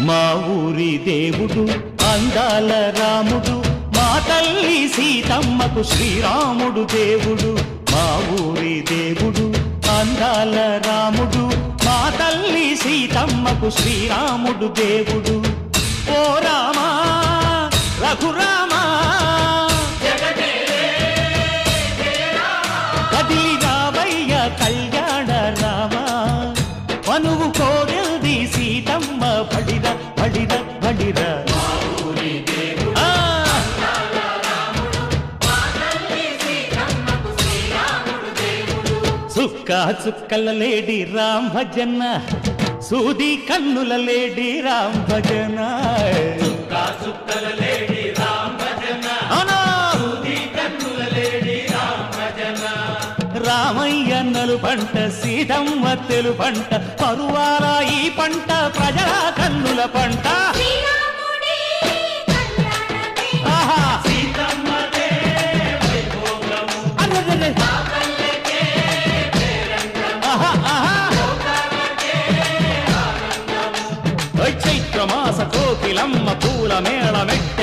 మా ఊరి దేవుడు అందాల రాముడు మా తల్లి సీతమ్మకు శ్రీరాముడు దేవుడు మా ఊరి దేవుడు అందాల రాముడు మా తల్లి సీతమ్మకు శ్రీరాముడు దేవుడు ఓ రామా రఘురామా కదిలి రావయ్య కళ్యాణ రామా మనువు కోరెల్ది సీతమ్మ పడిర పడిర పడిర ఆ, చుక్క చుక్కల లేడి రామ్ భజన సూది కన్నుల లేడి రామ్ భజన అవునా? రామయ్యన్నలు పంట సీతమ్మ తెలు పంట పరువాల ఈ పంట ప్రజల కన్నుల పంట శ్రీరాముడి కళ్యాణమే ఆహా! అరెరెరె! ఆహా, ఆహా! ఓయ్ చైత్రమాస కోకిలమ్మ పూల మేళమెట్టు